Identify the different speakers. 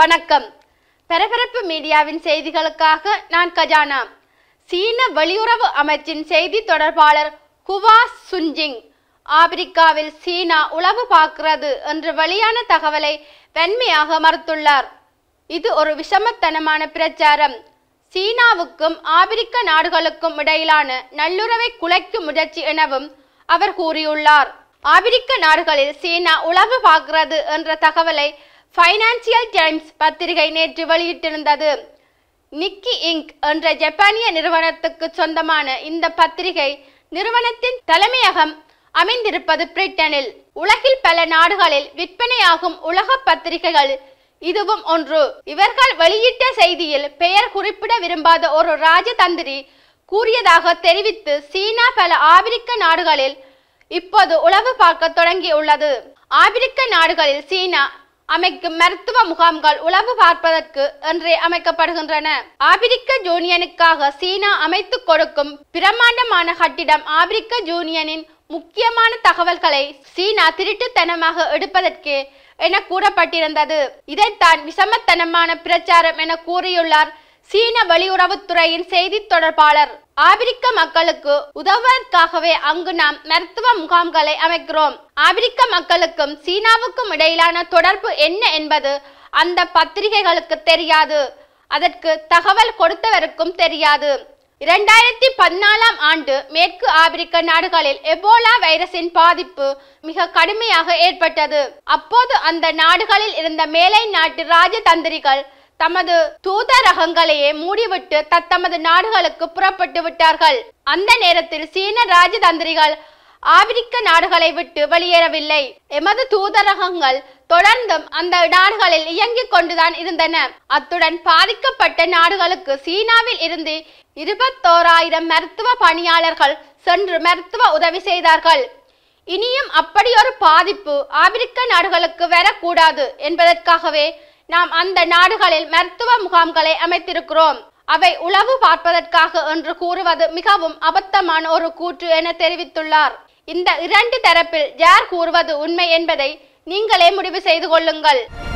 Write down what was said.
Speaker 1: வணக்கம் பரபரப்பு மீடியாவின் செய்திகளுக்காக நான் கஜானா சீன வெளியுறவு அமைச்சின் செய்தி தொடர்பாளர் குவா சுன்ஜிங் ஆப்பிரிக்காவில் சீனா உளவு பார்க்கிறது என்று வெளியான தகவலை வன்மையாக மறுத்துள்ளார் இது ஒரு விஷமத்தனமான பிரச்சாரம் சீனாவுக்கும் ஆப்பிரிக்க நாடுகளுக்கும் இடையிலான நல்லுறவை குலைக்கும் முயற்சி எனவும் அவர் கூறியுள்ளார் ஆப்பிரிக்க நாடுகளில் சீனா உளவு பார்க்கிறது என்ற தகவலை ஃபைனான்சியல் டைம்ஸ் பத்திரிகை நேற்று வெளியிட்டிருந்தது நிக்கி இங்க் என்ற ஜப்பானிய நிறுவனத்துக்கு சொந்தமான இந்த பத்திரிகை நிறுவனத்தின் தலைமையகம் அமைந்திருப்பது பிரிட்டனில் உலகில் பல நாடுகளில் விற்பனையாகும் உலக பத்திரிகைகள் இதுவும் ஒன்று இவர்கள் வெளியிட்ட செய்தியில் பெயர் குறிப்பிட விரும்பாத ஒரு ராஜதந்திரி கூறியதாக தெரிவித்து சீனா பல ஆப்பிரிக்க நாடுகளில் இப்போது உளவு பார்க்க தொடங்கியுள்ளது ஆப்பிரிக்க நாடுகளில் சீனா அமைக்கும் மருத்துவ முகாம்கள் உளவு பார்ப்பதற்கு என்றே அமைக்கப்படுகின்றன ஆப்பிரிக்க யூனியனுக்காக சீனா அமைத்துக் கொடுக்கும் பிரம்மாண்டமான கட்டிடம் ஆப்பிரிக்க யூனியனின் முக்கியமான தகவல்களை சீனா திருட்டுத்தனமாக எடுப்பதற்கே என கூறப்பட்டிருந்தது இதைத்தான் விஷமத்தனமான பிரச்சாரம் என கூறியுள்ளார் சீன வெளியுறவுத்துறையின் செய்தி தொடர்பாளர் ஆப்பிரிக்க மக்களுக்கு உதவுவதற்காகவே அங்கு நாம் மருத்துவ முகாம்களை அமைக்கிறோம் ஆப்பிரிக்க மக்களுக்கும் சீனாவுக்கும் இடையிலான தொடர்பு என்ன என்பது அந்த பத்திரிகைகளுக்கு தெரியாது அதற்கு தகவல் கொடுத்தவருக்கும் தெரியாது இரண்டாயிரத்தி பதினாலாம் ஆண்டு மேற்கு ஆப்பிரிக்க நாடுகளில் எபோலா வைரஸின் பாதிப்பு மிக கடுமையாக ஏற்பட்டது அப்போது அந்த நாடுகளில் இருந்த மேலை நாட்டு ராஜதந்திரிகள் தமது தூதரகங்களையே மூடிவிட்டு தத்தமது நாடுகளுக்கு புறப்பட்டு விட்டார்கள் அந்த நேரத்தில் சீன ராஜதந்திரிகள் ஆப்பிரிக்க நாடுகளை விட்டு வெளியேறவில்லை எமது தூதரகங்கள் தொடர்ந்தும் அந்த நாடுகளில் இயங்கிக் கொண்டுதான் இருந்தன அத்துடன் பாதிக்கப்பட்ட நாடுகளுக்கு சீனாவில் இருந்து இருபத்தோராயிரம் மருத்துவ பணியாளர்கள் சென்று மருத்துவ உதவி செய்தார்கள் இனியும் அப்படி ஒரு பாதிப்பு ஆப்பிரிக்க நாடுகளுக்கு வரக்கூடாது என்பதற்காகவே நாம் அந்த நாடுகளில் மருத்துவ முகாம்களை அமைத்திருக்கிறோம் அவை உளவு பார்ப்பதற்காக என்று கூறுவது மிகவும் அபத்தமான ஒரு கூற்று என தெரிவித்துள்ளார் இந்த இரண்டு தரப்பில் யார் கூறுவது உண்மை என்பதை நீங்களே முடிவு செய்து கொள்ளுங்கள்